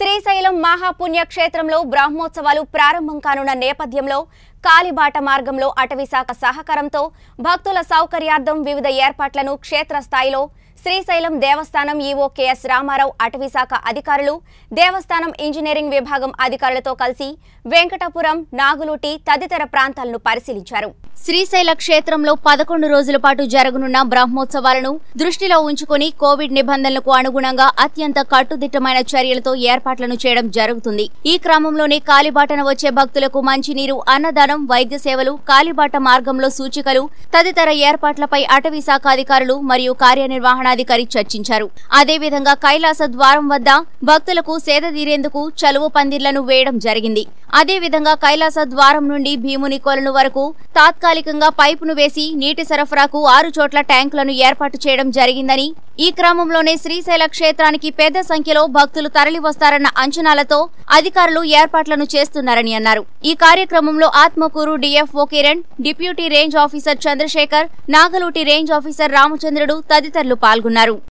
శ్రీశైలం మహాపుణ్యక్షేత్రంలో బ్రహ్మోత్సవాలు ప్రారంభం కానున్న నేపథ్యంలో కాలిబాట మార్గంలో అటవీశాఖ సహకారంతో భక్తుల సౌకర్యార్థం వివిధ ఏర్పాట్లను క్షేత్రస్థాయిలో శ్రీశైలం దేవస్థానం ఈవో కెఎస్ రామారావు అటవీశాఖ అధికారులు దేవస్థానం ఇంజనీరింగ్ విభాగం అధికారులతో కలిసి వెంకటపురం నాగులుటి తదితర ప్రాంతాలను పరిశీలించారు శ్రీశైల క్షేత్రంలో పదకొండు రోజుల పాటు జరగనున్న బ్రహ్మోత్సవాలను దృష్టిలో ఉంచుకుని కోవిడ్ నిబంధనలకు అనుగుణంగా అత్యంత కట్టుదిట్టమైన చర్యలతో ఏర్పాట్లను చేయడం జరుగుతుంది ఈ క్రమంలోనే కాలిబాటన వచ్చే భక్తులకు మంచినీరు అన్నదానం వైద్య సేవలు కాలిబాట మార్గంలో సూచికలు తదితర ఏర్పాట్లపై అటవీ శాఖ అధికారులు మరియు కార్యనిర్వహణాధికారి చర్చించారు అదేవిధంగా కైలాస ద్వారం వద్ద భక్తులకు సేద తీరేందుకు చలువ పందిర్లను వేయడం జరిగింది అదేవిధంగా కైలాస ద్వారం నుండి భీముని కొలను వరకు తాత్కాలికంగా పైపును వేసి నీటి సరఫరాకు ఆరు చోట్ల ట్యాంకులను ఏర్పాటు చేయడం జరిగిందని ఈ క్రమంలోనే శ్రీశైల క్షేత్రానికి పెద్ద సంఖ్యలో భక్తులు తరలి వస్తారన్న అంచనాలతో అధికారులు ఏర్పాట్లను చేస్తున్నారని అన్నారు ఈ కార్యక్రమంలో Atmakur DFO Kiran deputy range officer Chandrasekhar Nagaluti range officer Ramachandrudu తదితరులు పాల్గొన్నారు